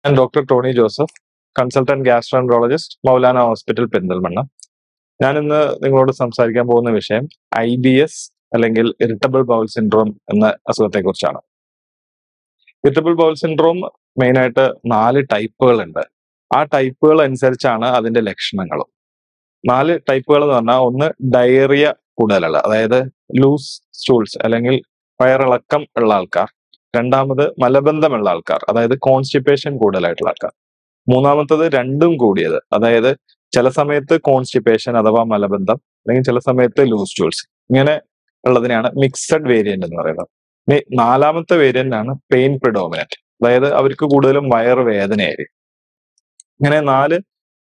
ഞാൻ doctor Tony Joseph consultant gastroenterologist Maulana hospital Perinthalmanna ഞാൻ ഇന്ന് നിങ്ങളോട് സംസാരിക്കാൻ പോകുന്ന വിഷയം ഐ ബി എസ് അല്ലെങ്കിൽ ഇറിറ്റബിൾ ബൗൾ സിൻഡ്രോം എന്ന അസുഖത്തെ കുറിച്ചാണ് ഇറിറ്റബിൾ ബൗൾ സിൻഡ്രോം മെയിൻ ആയിട്ട് നാല് ടൈപ്പുകൾ ഉണ്ട് ആ ടൈപ്പുകൾ അനുസരിച്ചാണ് അതിന്റെ ലക്ഷണങ്ങളും നാല് ടൈപ്പുകൾ എന്ന് പറഞ്ഞാൽ ഒന്ന് ഡയറിയ കൂടുതലുള്ള അതായത് ലൂസ് സ്റ്റൂൾസ് അല്ലെങ്കിൽ വയറിളക്കം ഉള്ള ആൾക്കാർ രണ്ടാമത് മലബന്ധമുള്ള ആൾക്കാർ അതായത് കോൺസ്റ്റിപ്പേഷൻ കൂടുതലായിട്ടുള്ള ആൾക്കാർ മൂന്നാമത്തത് രണ്ടും കൂടിയത് അതായത് ചില സമയത്ത് കോൺസ്റ്റിപ്പേഷൻ അഥവാ മലബന്ധം അല്ലെങ്കിൽ ചില സമയത്ത് ലൂസ് ടൂൾസ് ഇങ്ങനെ ഉള്ളതിനെയാണ് മിക്സഡ് വേരിയന്റ് എന്ന് പറയുന്നത് ഇനി നാലാമത്തെ വേരിയന്റ് ആണ് പെയിൻ പ്രിഡോമിനന്റ് അതായത് അവർക്ക് കൂടുതലും വയറ് വേദനയായിരിക്കും ഇങ്ങനെ നാല്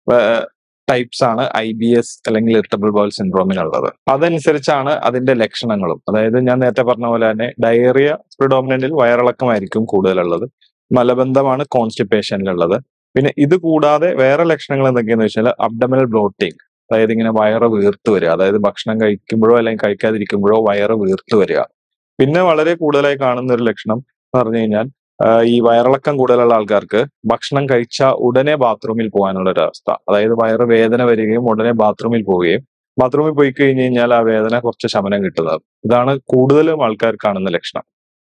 ടൈപ്സ് ആണ് ഐ ബി എസ് അല്ലെങ്കിൽ ഇറിറ്റബിൾ ബോൾ സിൻഡ്രോമിനുള്ളത് അതനുസരിച്ചാണ് അതിന്റെ ലക്ഷണങ്ങളും അതായത് ഞാൻ നേരത്തെ പറഞ്ഞ പോലെ തന്നെ ഡയറിയ പ്രിഡോമിനന്റിൽ വയറിളക്കമായിരിക്കും കൂടുതലുള്ളത് മലബന്ധമാണ് കോൺസ്റ്റിപ്പേഷനിലുള്ളത് പിന്നെ ഇത് കൂടാതെ വേറെ ലക്ഷണങ്ങൾ എന്തൊക്കെയാന്ന് വെച്ചാൽ അബ്ഡമിനൽ ബ്ലോട്ടിങ് അതായത് ഇങ്ങനെ വയറ് വീർത്ത് വരിക അതായത് ഭക്ഷണം കഴിക്കുമ്പോഴോ അല്ലെങ്കിൽ കഴിക്കാതിരിക്കുമ്പോഴോ വയറ് വീർത്ത് വരിക പിന്നെ വളരെ കൂടുതലായി കാണുന്ന ഒരു ലക്ഷണം എന്ന് പറഞ്ഞു കഴിഞ്ഞാൽ ഈ വയറിളക്കം കൂടുതലുള്ള ആൾക്കാർക്ക് ഭക്ഷണം കഴിച്ച ഉടനെ ബാത്റൂമിൽ പോകാനുള്ള ഒരു അവസ്ഥ അതായത് വയറ് വേദന വരികയും ഉടനെ ബാത്റൂമിൽ പോവുകയും ബാത്റൂമിൽ പോയി കഴിഞ്ഞ് കഴിഞ്ഞാൽ ആ വേദന കുറച്ച് ശമനം കിട്ടുന്നത് ഇതാണ് കൂടുതലും ആൾക്കാർ കാണുന്ന ലക്ഷണം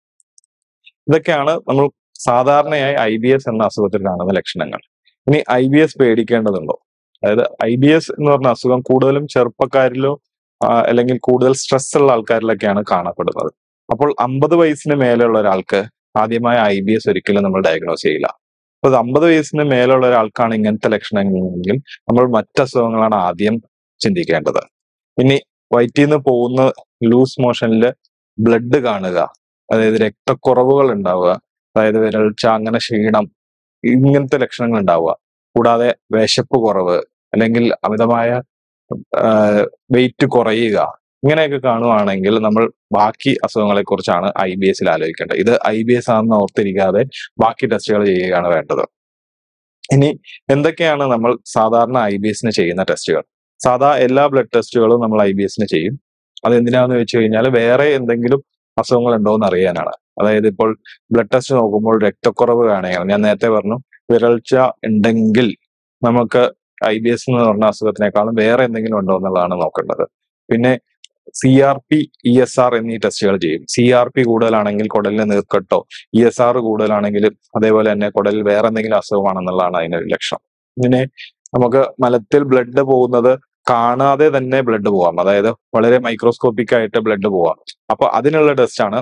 ഇതൊക്കെയാണ് നമ്മൾ സാധാരണയായി ഐ ബി എസ് എന്ന അസുഖത്തിൽ കാണുന്ന ലക്ഷണങ്ങൾ ഇനി ഐ ബി എസ് പേടിക്കേണ്ടതുണ്ടോ അതായത് ഐ ബി എസ് എന്ന് പറഞ്ഞ അസുഖം കൂടുതലും ചെറുപ്പക്കാരിലോ അല്ലെങ്കിൽ കൂടുതൽ സ്ട്രെസ് ഉള്ള ആൾക്കാരിലൊക്കെയാണ് കാണപ്പെടുന്നത് അപ്പോൾ അമ്പത് വയസ്സിന് മേലെയുള്ള ഒരാൾക്ക് ആദ്യമായ ഐ ബി എസ് ഒരിക്കലും നമ്മൾ ഡയഗ്നോസ് ചെയ്യില്ല അപ്പൊ അമ്പത് വയസ്സിന് മേലുള്ള ഒരാൾക്കാണ് ഇങ്ങനത്തെ ലക്ഷണങ്ങളെങ്കിൽ നമ്മൾ മറ്റ് അസുഖങ്ങളാണ് ആദ്യം ചിന്തിക്കേണ്ടത് ഇനി വയറ്റിൽ നിന്ന് പോകുന്ന ലൂസ് മോഷനിൽ ബ്ലഡ് കാണുക അതായത് രക്തക്കുറവുകൾ ഉണ്ടാവുക അതായത് വിരൾച്ച അങ്ങനെ ക്ഷീണം ഇങ്ങനത്തെ ലക്ഷണങ്ങൾ ഉണ്ടാവുക കൂടാതെ വിശപ്പ് കുറവ് അല്ലെങ്കിൽ അമിതമായ വെയിറ്റ് കുറയുക ഇങ്ങനെയൊക്കെ കാണുവാണെങ്കിൽ നമ്മൾ ബാക്കി അസുഖങ്ങളെ കുറിച്ചാണ് ഐ ബി എസിൽ ആലോചിക്കേണ്ടത് ഇത് ഐ ബി എസ് ആണെന്ന് ഓർത്തിരിക്കാതെ ബാക്കി ടെസ്റ്റുകൾ ചെയ്യുകയാണ് വേണ്ടത് ഇനി എന്തൊക്കെയാണ് നമ്മൾ സാധാരണ ഐ ബി എസിന് ചെയ്യുന്ന ടെസ്റ്റുകൾ സാധാ എല്ലാ ബ്ലഡ് ടെസ്റ്റുകളും നമ്മൾ ഐ ബി എസിന് ചെയ്യും അത് എന്തിനാന്ന് വെച്ച് കഴിഞ്ഞാൽ വേറെ എന്തെങ്കിലും അസുഖങ്ങൾ ഉണ്ടോ എന്ന് അറിയാനാണ് അതായത് ഇപ്പോൾ ബ്ലഡ് ടെസ്റ്റ് നോക്കുമ്പോൾ രക്തക്കുറവ് കാണുകയാണ് ഞാൻ നേരത്തെ പറഞ്ഞു വിരൾച്ച ഉണ്ടെങ്കിൽ നമുക്ക് ഐ ബി എസ് എന്ന് പറഞ്ഞ അസുഖത്തിനേക്കാളും വേറെ എന്തെങ്കിലും ഉണ്ടോ എന്നുള്ളതാണ് നോക്കേണ്ടത് പിന്നെ C R P E S R എന്നീ ടെസ്റ്റുകൾ ചെയ്യും സി ആർ പി കൂടുതലാണെങ്കിൽ കുടലിന് നീർക്കെട്ടോ ഇ എസ് ആർ കൂടുതലാണെങ്കിൽ അതേപോലെ തന്നെ കുടലിൽ വേറെ എന്തെങ്കിലും അസുഖമാണെന്നുള്ളതാണ് അതിന്റെ ലക്ഷണം ഇങ്ങനെ നമുക്ക് മലത്തിൽ ബ്ലഡ് പോകുന്നത് കാണാതെ തന്നെ ബ്ലഡ് പോവാം അതായത് വളരെ മൈക്രോസ്കോപ്പിക് ആയിട്ട് ബ്ലഡ് പോവാം അപ്പൊ അതിനുള്ള ടെസ്റ്റാണ്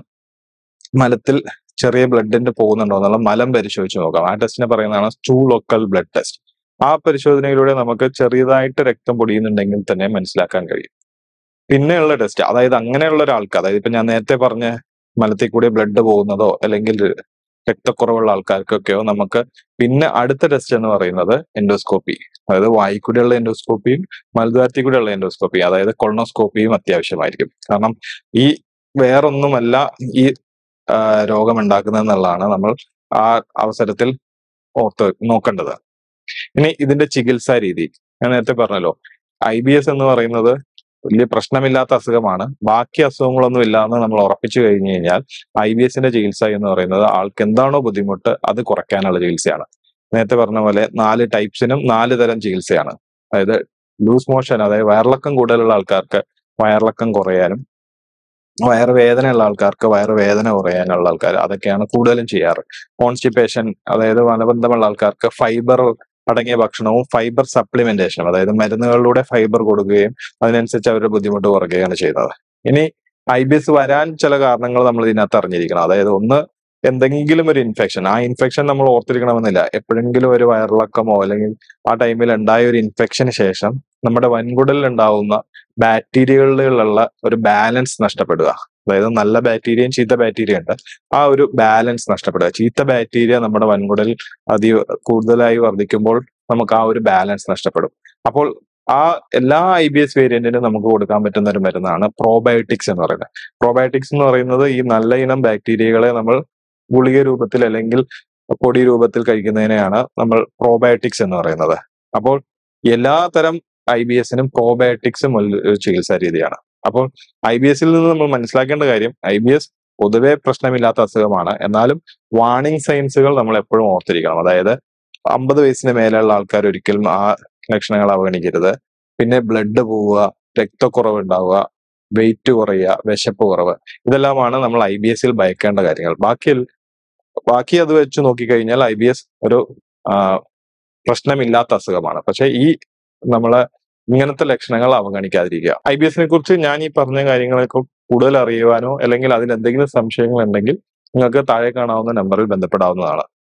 മലത്തിൽ ചെറിയ ബ്ലഡിന്റെ പോകുന്നുണ്ടോ എന്നുള്ള മലം പരിശോധിച്ച് നോക്കാം ആ ടെസ്റ്റിനെ പറയുന്നതാണ് സ്റ്റൂ ലോക്കൽ ബ്ലഡ് ടെസ്റ്റ് ആ പരിശോധനയിലൂടെ നമുക്ക് ചെറിയതായിട്ട് രക്തം പൊടിയുന്നുണ്ടെങ്കിൽ തന്നെ മനസ്സിലാക്കാൻ കഴിയും പിന്നെയുള്ള ടെസ്റ്റ് അതായത് അങ്ങനെയുള്ള ഒരാൾക്ക് അതായത് ഇപ്പൊ ഞാൻ നേരത്തെ പറഞ്ഞ മലത്തിൽ കൂടി ബ്ലഡ് പോകുന്നതോ അല്ലെങ്കിൽ രക്തക്കുറവുള്ള ആൾക്കാർക്കൊക്കെയോ നമുക്ക് പിന്നെ അടുത്ത ടെസ്റ്റ് എന്ന് പറയുന്നത് എൻഡോസ്കോപ്പി അതായത് വായിക്കൂടെയുള്ള എൻഡോസ്കോപ്പിയും മലദ്വാരത്തിൽ കൂടെയുള്ള എൻഡോസ്കോപ്പി അതായത് കൊളോണോസ്കോപ്പിയും അത്യാവശ്യമായിരിക്കും കാരണം ഈ വേറൊന്നുമല്ല ഈ രോഗം ഉണ്ടാക്കുന്നതെന്നുള്ളതാണ് നമ്മൾ ആ അവസരത്തിൽ ഓർത്ത് നോക്കേണ്ടത് ഇനി ഇതിന്റെ ചികിത്സാ രീതി ഞാൻ നേരത്തെ പറഞ്ഞല്ലോ ഐ ബി എസ് എന്ന് പറയുന്നത് വലിയ പ്രശ്നമില്ലാത്ത അസുഖമാണ് ബാക്കി അസുഖങ്ങളൊന്നും ഇല്ലാന്ന് നമ്മൾ ഉറപ്പിച്ചു കഴിഞ്ഞു കഴിഞ്ഞാൽ ഐ ബി എസിന്റെ ചികിത്സ എന്ന് പറയുന്നത് ആൾക്ക് എന്താണോ ബുദ്ധിമുട്ട് അത് കുറയ്ക്കാനുള്ള ചികിത്സയാണ് നേരത്തെ പറഞ്ഞ പോലെ നാല് ടൈപ്സിനും നാല് തരം ചികിത്സയാണ് അതായത് ലൂസ് മോഷൻ അതായത് വയറിളക്കം കൂടുതലുള്ള ആൾക്കാർക്ക് വയറിളക്കം കുറയാനും വയറുവേദനയുള്ള ആൾക്കാർക്ക് വയറുവേദന കുറയാനുള്ള ആൾക്കാർ അതൊക്കെയാണ് കൂടുതലും ചെയ്യാറ് കോൺസ്റ്റിപ്പേഷൻ അതായത് മലബന്ധമുള്ള ആൾക്കാർക്ക് ഫൈബർ അടങ്ങിയ ഭക്ഷണവും ഫൈബർ സപ്ലിമെന്റേഷനും അതായത് മരുന്നുകളിലൂടെ ഫൈബർ കൊടുക്കുകയും അതിനനുസരിച്ച് അവരുടെ ബുദ്ധിമുട്ട് കുറയ്ക്കുകയാണ് ചെയ്യുന്നത് ഇനി ഐ ബി എസ് വരാൻ ചില കാരണങ്ങൾ നമ്മൾ ഇതിനകത്ത് അറിഞ്ഞിരിക്കണം അതായത് ഒന്ന് എന്തെങ്കിലും ഒരു ഇൻഫെക്ഷൻ ആ ഇൻഫെക്ഷൻ നമ്മൾ ഓർത്തിരിക്കണമെന്നില്ല എപ്പോഴെങ്കിലും ഒരു വയറിളക്കമോ അല്ലെങ്കിൽ ആ ടൈമിൽ ഉണ്ടായ ഒരു ഇൻഫെക്ഷന് ശേഷം നമ്മുടെ വൻകുടലിൽ ഉണ്ടാവുന്ന ബാക്ടീരിയകളിലുള്ള ഒരു ബാലൻസ് നഷ്ടപ്പെടുക അതായത് നല്ല ബാക്ടീരിയയും ചീത്ത ബാക്ടീരിയ ഉണ്ട് ആ ഒരു ബാലൻസ് നഷ്ടപ്പെടുക ചീത്ത ബാക്ടീരിയ നമ്മുടെ വൻകുടൽ അതി കൂടുതലായി വർദ്ധിക്കുമ്പോൾ നമുക്ക് ആ ഒരു ബാലൻസ് നഷ്ടപ്പെടും അപ്പോൾ ആ എല്ലാ ഐ ബി എസ് വേരിയന്റിനും നമുക്ക് കൊടുക്കാൻ പറ്റുന്ന ഒരു മരുന്നാണ് പ്രോബയോട്ടിക്സ് എന്ന് പറയുന്നത് പ്രോബയോട്ടിക്സ് എന്ന് പറയുന്നത് ഈ നല്ല ഇനം ബാക്ടീരിയകളെ നമ്മൾ ഗുളിക രൂപത്തിൽ അല്ലെങ്കിൽ പൊടി രൂപത്തിൽ കഴിക്കുന്നതിനെയാണ് നമ്മൾ പ്രോബയോട്ടിക്സ് എന്ന് പറയുന്നത് അപ്പോൾ എല്ലാ തരം ഐ ബി എസിനും പ്രോബയോട്ടിക്സും ഒരു ചികിത്സാ രീതിയാണ് അപ്പോൾ ഐ ബി എസിൽ നിന്ന് നമ്മൾ മനസ്സിലാക്കേണ്ട കാര്യം ഐ ബി എസ് പൊതുവെ പ്രശ്നമില്ലാത്ത അസുഖമാണ് എന്നാലും വാർണിംഗ് സൈൻസുകൾ നമ്മൾ എപ്പോഴും ഓർത്തിരിക്കണം അതായത് അമ്പത് വയസ്സിന് മേലെയുള്ള ആൾക്കാർ ഒരിക്കലും ആ ലക്ഷണങ്ങൾ അവഗണിക്കരുത് പിന്നെ ബ്ലഡ് പോവുക രക്തക്കുറവ് ഉണ്ടാവുക വെയിറ്റ് കുറയുക വിശപ്പ് കുറവ് ഇതെല്ലാമാണ് നമ്മൾ ഐ ബി എസിൽ ഭയക്കേണ്ട കാര്യങ്ങൾ ബാക്കി ബാക്കി അത് വെച്ച് നോക്കിക്കഴിഞ്ഞാൽ ഐ ബി എസ് ഒരു ആ, പ്രശ്നമില്ലാത്ത അസുഖമാണ് പക്ഷെ ഈ നമ്മളെ ഇങ്ങനത്തെ ലക്ഷണങ്ങൾ അവഗണിക്കാതിരിക്കുക ഐ ബി എസിനെ കുറിച്ച് ഞാൻ ഈ പറഞ്ഞ കാര്യങ്ങളൊക്കെ കൂടുതൽ അറിയുവാനോ അല്ലെങ്കിൽ അതിൽ എന്തെങ്കിലും സംശയങ്ങൾ ഉണ്ടെങ്കിൽ നിങ്ങൾക്ക് താഴെ കാണാവുന്ന നമ്പറിൽ ബന്ധപ്പെടാവുന്നതാണ്